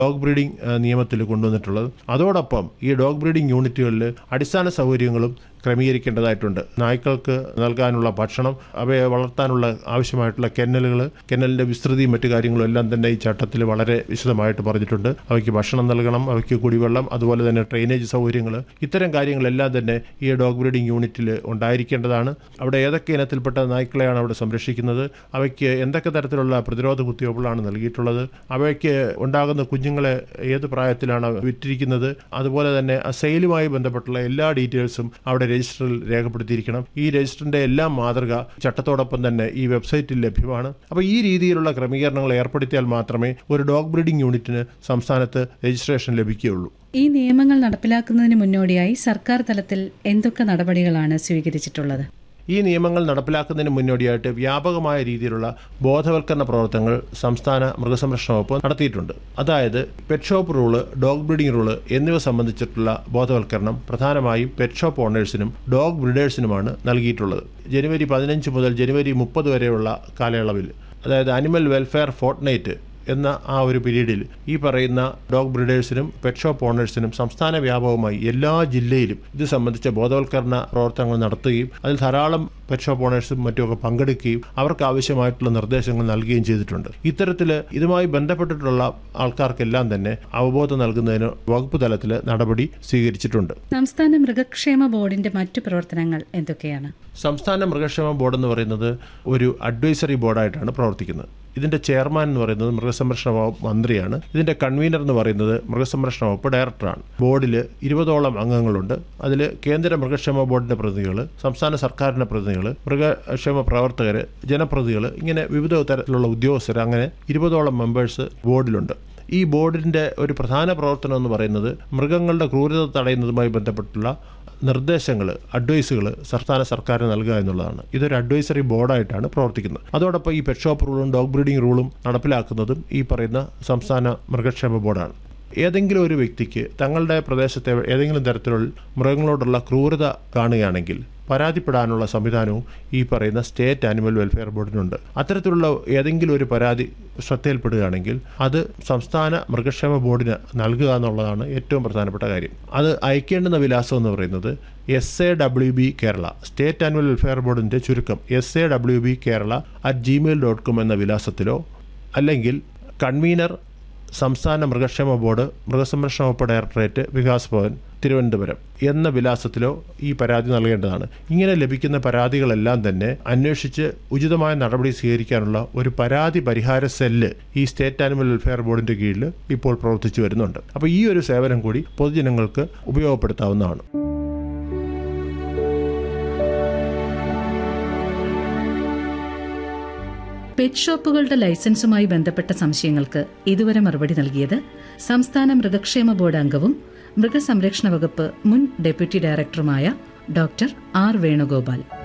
dog breeding നിയമത്തിൽ കൊണ്ടുവന്നിട്ടുള്ളത് അതോടൊപ്പം ഈ ഡോഗ് ബ്രീഡിംഗ് യൂണിറ്റുകളിൽ അടിസ്ഥാന സൗകര്യങ്ങളും ക്രമീകരിക്കേണ്ടതായിട്ടുണ്ട് നായ്ക്കൾക്ക് നൽകാനുള്ള ഭക്ഷണം അവയെ വളർത്താനുള്ള ആവശ്യമായിട്ടുള്ള കെന്നലുകൾ കെന്നലിൻ്റെ വിസ്തൃതിയും മറ്റു കാര്യങ്ങളും എല്ലാം തന്നെ ഈ ചട്ടത്തിൽ വളരെ വിശദമായിട്ട് പറഞ്ഞിട്ടുണ്ട് അവയ്ക്ക് ഭക്ഷണം നൽകണം അവയ്ക്ക് കുടിവെള്ളം അതുപോലെ തന്നെ ഡ്രെയിനേജ് സൗകര്യങ്ങൾ ഇത്തരം കാര്യങ്ങളെല്ലാം തന്നെ ഈ ഡോഗ് ബ്രീഡിംഗ് യൂണിറ്റിൽ ഉണ്ടായിരിക്കേണ്ടതാണ് അവിടെ ഏതൊക്കെ ഇനത്തിൽപ്പെട്ട നായ്ക്കളെയാണ് അവിടെ സംരക്ഷിക്കുന്നത് അവയ്ക്ക് എന്തൊക്കെ തരത്തിലുള്ള പ്രതിരോധ കുത്തിവയ്പ്പുകളാണ് നൽകിയിട്ടുള്ളത് അവയ്ക്ക് ഉണ്ടാകുന്ന കുഞ്ഞുങ്ങളെ ഏത് പ്രായത്തിലാണ് വിറ്റിരിക്കുന്നത് അതുപോലെ തന്നെ ആ സെയിലുമായി ബന്ധപ്പെട്ടുള്ള എല്ലാ ഡീറ്റെയിൽസും അവിടെ രജിസ്റ്ററിൽ രേഖപ്പെടുത്തിയിരിക്കണം ഈ രജിസ്റ്ററിന്റെ എല്ലാ മാതൃക ചട്ടത്തോടൊപ്പം തന്നെ ഈ വെബ്സൈറ്റിൽ ലഭ്യമാണ് അപ്പോൾ ഈ രീതിയിലുള്ള ക്രമീകരണങ്ങൾ ഏർപ്പെടുത്തിയാൽ മാത്രമേ ഒരു ഡോഗ് ബ്രീഡിംഗ് യൂണിറ്റിന് സംസ്ഥാനത്ത് രജിസ്ട്രേഷൻ ലഭിക്കുകയുള്ളൂ ഈ നിയമങ്ങൾ നടപ്പിലാക്കുന്നതിന് മുന്നോടിയായി സർക്കാർ തലത്തിൽ എന്തൊക്കെ നടപടികളാണ് സ്വീകരിച്ചിട്ടുള്ളത് ഈ നിയമങ്ങൾ നടപ്പിലാക്കുന്നതിന് മുന്നോടിയായിട്ട് വ്യാപകമായ രീതിയിലുള്ള ബോധവൽക്കരണ പ്രവർത്തനങ്ങൾ സംസ്ഥാന മൃഗസംരക്ഷണ വകുപ്പ് നടത്തിയിട്ടുണ്ട് അതായത് pet shop rule dog breeding rule എന്നിവ സംബന്ധിച്ചിട്ടുള്ള ബോധവൽക്കരണം പ്രധാനമായും പെറ്റ് ഷോപ്പ് ഓണേഴ്സിനും ഡോഗ് ബ്രീഡേഴ്സിനുമാണ് നൽകിയിട്ടുള്ളത് ജനുവരി പതിനഞ്ച് മുതൽ ജനുവരി മുപ്പത് വരെയുള്ള കാലയളവിൽ അതായത് അനിമൽ വെൽഫെയർ ഫോർട്ട്നൈറ്റ് എന്ന ആ ഒരു പീരീഡിൽ ഈ പറയുന്ന ഡോഗ് ബ്രീഡേഴ്സിനും പെറ്റ് ഷോപ്പ് ഓണേഴ്സിനും സംസ്ഥാന വ്യാപകമായി എല്ലാ ജില്ലയിലും ഇത് സംബന്ധിച്ച ബോധവൽക്കരണ പ്രവർത്തനങ്ങൾ നടത്തുകയും അതിൽ ധാരാളം പെറ്റ് ഷോപ്പ് ഓണേഴ്സും മറ്റുമൊക്കെ പങ്കെടുക്കുകയും അവർക്ക് ആവശ്യമായിട്ടുള്ള നിർദ്ദേശങ്ങൾ നൽകുകയും ചെയ്തിട്ടുണ്ട് ഇത്തരത്തിൽ ഇതുമായി ബന്ധപ്പെട്ടിട്ടുള്ള ആൾക്കാർക്കെല്ലാം തന്നെ അവബോധം നൽകുന്നതിന് വകുപ്പ് തലത്തിൽ നടപടി സ്വീകരിച്ചിട്ടുണ്ട് സംസ്ഥാന മൃഗക്ഷേമ ബോർഡിന്റെ മറ്റു പ്രവർത്തനങ്ങൾ എന്തൊക്കെയാണ് സംസ്ഥാന മൃഗക്ഷേമ ബോർഡ് എന്ന് പറയുന്നത് ഒരു അഡ്വൈസറി ബോർഡായിട്ടാണ് പ്രവർത്തിക്കുന്നത് ഇതിന്റെ ചെയർമാൻ എന്ന് പറയുന്നത് മൃഗസംരക്ഷണ വകുപ്പ് മന്ത്രിയാണ് ഇതിന്റെ കൺവീനർ എന്ന് പറയുന്നത് മൃഗസംരക്ഷണ വകുപ്പ് ഡയറക്ടറാണ് ബോർഡിൽ ഇരുപതോളം അംഗങ്ങളുണ്ട് അതിൽ കേന്ദ്ര മൃഗക്ഷേമ ബോർഡിന്റെ പ്രതിനിധികൾ സംസ്ഥാന സർക്കാരിന്റെ പ്രതിനിധികൾ മൃഗക്ഷേമ പ്രവർത്തകർ ജനപ്രതിനിധികൾ ഇങ്ങനെ വിവിധ തരത്തിലുള്ള ഉദ്യോഗസ്ഥർ അങ്ങനെ ഇരുപതോളം മെമ്പേഴ്സ് ബോർഡിലുണ്ട് ഈ ബോർഡിൻ്റെ ഒരു പ്രധാന പ്രവർത്തനം എന്ന് പറയുന്നത് മൃഗങ്ങളുടെ ക്രൂരത തടയുന്നതുമായി ബന്ധപ്പെട്ടുള്ള നിർദ്ദേശങ്ങൾ അഡ്വൈസുകൾ സംസ്ഥാന സർക്കാരിന് നൽകുക എന്നുള്ളതാണ് ഇതൊരു അഡ്വൈസറി ബോർഡായിട്ടാണ് പ്രവർത്തിക്കുന്നത് അതോടൊപ്പം ഈ പെറ്റ് ഷോപ്പ് റൂളും ഡോഗ് ബ്രീഡിംഗ് റൂളും നടപ്പിലാക്കുന്നതും ഈ പറയുന്ന സംസ്ഥാന മൃഗക്ഷേമ ബോർഡാണ് ഏതെങ്കിലും ഒരു വ്യക്തിക്ക് തങ്ങളുടെ പ്രദേശത്തെ ഏതെങ്കിലും തരത്തിലുള്ള മൃഗങ്ങളോടുള്ള ക്രൂരത കാണുകയാണെങ്കിൽ പരാതിപ്പെടാനുള്ള സംവിധാനവും ഈ പറയുന്ന സ്റ്റേറ്റ് ആനിമൽ വെൽഫെയർ ബോർഡിനുണ്ട് അത്തരത്തിലുള്ള ഏതെങ്കിലും ഒരു പരാതി ശ്രദ്ധയിൽപ്പെടുകയാണെങ്കിൽ അത് സംസ്ഥാന മൃഗക്ഷേമ ബോർഡിന് നൽകുക എന്നുള്ളതാണ് ഏറ്റവും പ്രധാനപ്പെട്ട കാര്യം അത് അയക്കേണ്ടുന്ന വിലാസം എന്ന് പറയുന്നത് S A W B Kerala state annual welfare ബോർഡിൻ്റെ ചുരുക്കം S A W B Kerala at Gmail dot com എന്ന വിലാസത്തിലോ അല്ലെങ്കിൽ കൺവീനർ സംസ്ഥാന മൃഗക്ഷേമ ബോർഡ് മൃഗസംരക്ഷണ വകുപ്പ് ഡയറക്ടറേറ്റ് വികാസ് ഭവൻ തിരുവനന്തപുരം എന്ന വിലാസത്തിലോ ഈ പരാതി നൽകേണ്ടതാണ് ഇങ്ങനെ ലഭിക്കുന്ന പരാതികളെല്ലാം തന്നെ അന്വേഷിച്ച് ഉചിതമായ നടപടി സ്വീകരിക്കാനുള്ള ഒരു പരാതി പരിഹാര സെല്ല് ഈ സ്റ്റേറ്റ് ആനിമൽ വെൽഫെയർ ബോർഡിന്റെ കീഴിൽ ഇപ്പോൾ പ്രവർത്തിച്ചു വരുന്നുണ്ട് അപ്പോൾ ഈ ഒരു സേവനം കൂടി പൊതുജനങ്ങൾക്ക് ഉപയോഗപ്പെടുത്താവുന്നതാണ് പെറ്റ് ഷോപ്പുകളുടെ ലൈസൻസുമായി ബന്ധപ്പെട്ട സംശയങ്ങൾക്ക് ഇതുവരെ മറുപടി നൽകിയത് സംസ്ഥാന മൃഗക്ഷേമ ബോർഡ് അംഗവും മൃഗസംരക്ഷണ വകുപ്പ് മുൻ ഡെപ്യൂട്ടി ഡയറക്ടറുമായ ഡോക്ടർ ആർ വേണുഗോപാൽ